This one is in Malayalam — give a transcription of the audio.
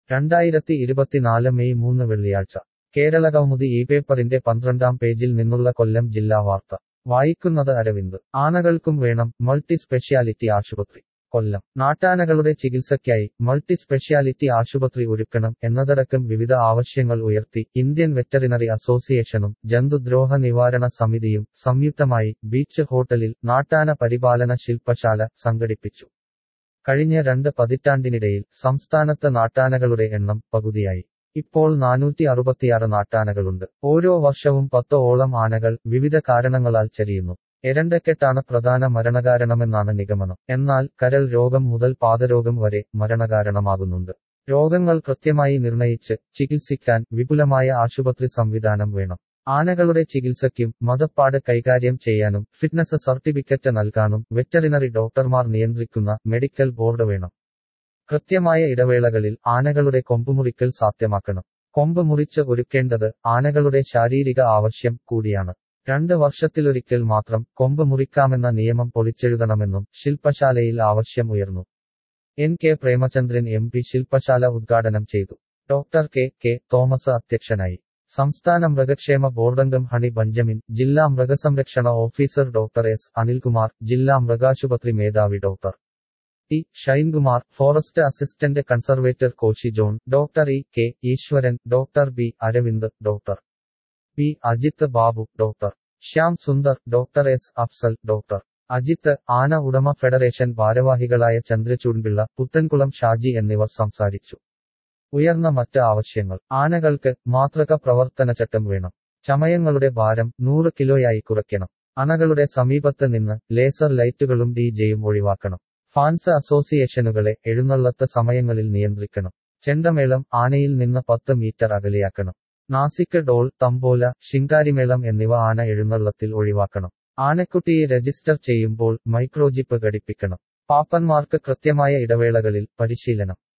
രണ്ടായിരത്തി ഇരുപത്തിനാല് മെയ് മൂന്ന് വെള്ളിയാഴ്ച കേരള കൗമുദി ഈ പേപ്പറിന്റെ പന്ത്രണ്ടാം പേജിൽ നിന്നുള്ള കൊല്ലം ജില്ലാ വാർത്ത വായിക്കുന്നത് അരവിന്ദ് ആനകൾക്കും വേണം മൾട്ടി സ്പെഷ്യാലിറ്റി ആശുപത്രി കൊല്ലം നാട്ടാനകളുടെ ചികിത്സയ്ക്കായി മൾട്ടി സ്പെഷ്യാലിറ്റി ആശുപത്രി ഒരുക്കണം എന്നതടക്കം വിവിധ ആവശ്യങ്ങൾ ഉയർത്തി ഇന്ത്യൻ വെറ്ററിനറി അസോസിയേഷനും ജന്തുദ്രോഹ നിവാരണ സമിതിയും സംയുക്തമായി ബീച്ച് ഹോട്ടലിൽ നാട്ടാന പരിപാലന ശില്പശാല സംഘടിപ്പിച്ചു കഴിഞ്ഞ രണ്ട് പതിറ്റാണ്ടിനിടയിൽ സംസ്ഥാനത്ത് നാട്ടാനകളുടെ എണ്ണം പകുതിയായി ഇപ്പോൾ നാനൂറ്റി അറുപത്തിയാറ് നാട്ടാനകളുണ്ട് ഓരോ വർഷവും പത്ത് ഓളം ആനകൾ വിവിധ കാരണങ്ങളാൽ ചരിയുന്നു എരണ്ടക്കെട്ടാണ് പ്രധാന മരണകാരണമെന്നാണ് നിഗമനം എന്നാൽ കരൾ രോഗം മുതൽ പാദരോഗം വരെ മരണകാരണമാകുന്നുണ്ട് രോഗങ്ങൾ കൃത്യമായി നിർണയിച്ച് ചികിത്സിക്കാൻ വിപുലമായ ആശുപത്രി സംവിധാനം വേണം ആനകളുടെ ചികിത്സയ്ക്കും മതപ്പാട് കൈകാര്യം ചെയ്യാനും ഫിറ്റ്നസ് സർട്ടിഫിക്കറ്റ് നൽകാനും വെറ്ററിനറി ഡോക്ടർമാർ നിയന്ത്രിക്കുന്ന മെഡിക്കൽ ബോർഡ് വേണം കൃത്യമായ ഇടവേളകളിൽ ആനകളുടെ കൊമ്പുമുറിക്കൽ സാധ്യമാക്കണം കൊമ്പ് മുറിച്ച് ഒരുക്കേണ്ടത് ആനകളുടെ ശാരീരിക ആവശ്യം കൂടിയാണ് രണ്ട് വർഷത്തിലൊരിക്കൽ മാത്രം കൊമ്പ് മുറിക്കാമെന്ന നിയമം പൊളിച്ചെഴുതണമെന്നും ശില്പശാലയിൽ ആവശ്യം ഉയർന്നു N K Premachandran M P ശില്പശാല ഉദ്ഘാടനം ചെയ്തു ഡോക്ടർ കെ കെ തോമസ് അധ്യക്ഷനായി സംസ്ഥാന മൃഗക്ഷേമ ബോർഡംഗം ഹണി ബഞ്ചമിൻ ജില്ലാ മൃഗസംരക്ഷണ ഓഫീസർ ഡോക്ടർ എസ് അനിൽകുമാർ ജില്ലാ മൃഗാശുപത്രി മേധാവി doctor T Shinekumar forest assistant conservator Koshy John doctor E K Eswaran doctor B Aravind doctor P Ajith Babu doctor Shyam Sundar doctor S Afsal doctor Ajith ആന ഉടമ ഫെഡറേഷൻ ഭാരവാഹികളായ ചന്ദ്രചൂൺപിള്ള പുത്തൻകുളം ഷാജി എന്നിവർ സംസാരിച്ചു ഉയർന്ന മറ്റ് ആവശ്യങ്ങൾ ആനകൾക്ക് മാതൃക പ്രവർത്തനചട്ടം വേണം ചമയങ്ങളുടെ ഭാരം നൂറ് കിലോയായി കുറയ്ക്കണം അണകളുടെ സമീപത്ത് നിന്ന് ലേസർ ലൈറ്റുകളും ഡി ജെയും ഒഴിവാക്കണം ഫാൻസ് അസോസിയേഷനുകളെ എഴുന്നള്ളത്ത് സമയങ്ങളിൽ നിയന്ത്രിക്കണം ചെണ്ടമേളം ആനയിൽ നിന്ന് പത്ത് മീറ്റർ അകലെയാക്കണം നാസിക് ഡോൾ തമ്പോല ശിങ്കാരിമേളം എന്നിവ ആന എഴുന്നള്ളത്തിൽ ഒഴിവാക്കണം ആനക്കുട്ടിയെ രജിസ്റ്റർ ചെയ്യുമ്പോൾ മൈക്രോജിപ്പ് ഘടിപ്പിക്കണം പാപ്പന്മാർക്ക് കൃത്യമായ ഇടവേളകളിൽ പരിശീലനം